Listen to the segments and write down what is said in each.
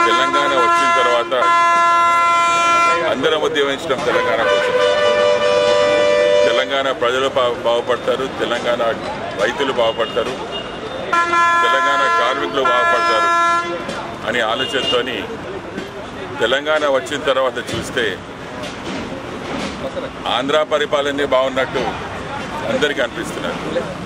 తెలంగాణ వచ్చిన తర్వాత అందరం ఉద్యమించడం తెలంగాణ కోసం తెలంగాణ ప్రజలు బా- బాగుపడతారు తెలంగాణ రైతులు బాగుపడతారు తెలంగాణ కార్మికులు బాగుపడతారు అనే ఆలోచనతోని తెలంగాణ వచ్చిన తర్వాత చూస్తే ఆంధ్ర పరిపాలనే బాగున్నట్టు అందరికీ అనిపిస్తున్నారు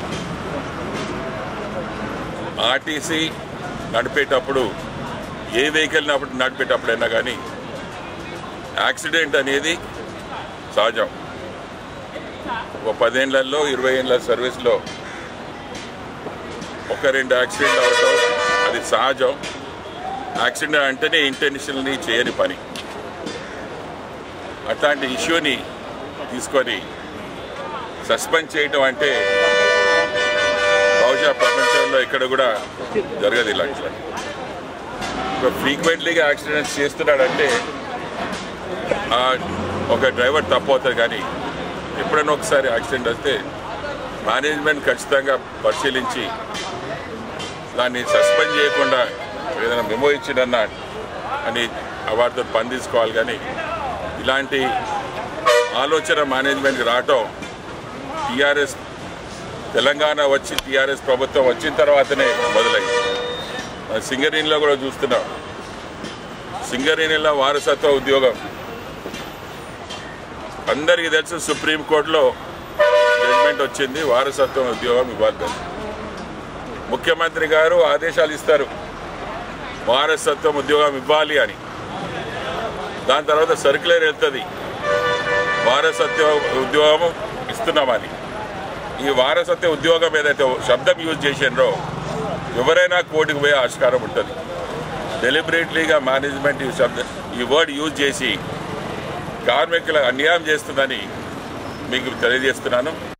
ఆర్టీసీ నడిపేటప్పుడు ఏ వెహికల్ నడిపే- నడిపేటప్పుడైనా కానీ యాక్సిడెంట్ అనేది సహజం ఒక పదేళ్లలో ఇరవై ఏళ్ళ సర్వీస్లో ఒక రెండు యాక్సిడెంట్ అవటం అది సహజం యాక్సిడెంట్ అంటేనే ఇంటెన్షనల్ని చేయని పని అట్లాంటి ఇష్యూని తీసుకొని సస్పెండ్ చేయటం అంటే బహుశా ప్రపంచంలో ఎక్కడ కూడా జరగదు ఇలాంటి ఫ్రీక్వెంట్లీగా యాక్సిడెంట్స్ చేస్తున్నాడంటే ఆ, ఒక డ్రైవర్ తప్పు అవుతారు కానీ ఎప్పుడైనా ఒకసారి యాక్సిడెంట్ వస్తే మేనేజ్మెంట్ ఖచ్చితంగా పరిశీలించి దాన్ని సస్పెండ్ చేయకుండా ఏదైనా మెమో ఇచ్చిందన్న అని వాటితో పని తీసుకోవాలి కానీ ఇలాంటి ఆలోచన మేనేజ్మెంట్కి రావటం టీఆర్ఎస్ తెలంగాణ వచ్చి టీఆర్ఎస్ ప్రభుత్వం వచ్చిన తర్వాతనే మొదలైంది మన సింగరేణిలో కూడా చూస్తున్నాం సింగరేణిలో వారసత్వ ఉద్యోగం అందరికీ తెలుసు సుప్రీంకోర్టులో జడ్జిమెంట్ వచ్చింది వారసత్వం ఉద్యోగం ఇవ్వాలి ముఖ్యమంత్రి గారు ఆదేశాలు ఇస్తారు వారసత్వం ఉద్యోగం ఇవ్వాలి అని దాని తర్వాత సర్క్యులర్ వెళ్తుంది వారసత్వ ఉద్యోగం ఇస్తున్నామని ఈ వారసత్వ ఉద్యోగం ఏదైతే శబ్దం యూజ్ చేసిండ్రో ఎవరైనా కోర్టుకు పోయే ఆస్కారం ఉంటుంది డెలిబరేట్లీగా మేనేజ్మెంట్ ఈ శబ్ద ఈ వర్డ్ యూజ్ చేసి కార్మికుల అన్యాయం చేస్తుందని మీకు తెలియజేస్తున్నాను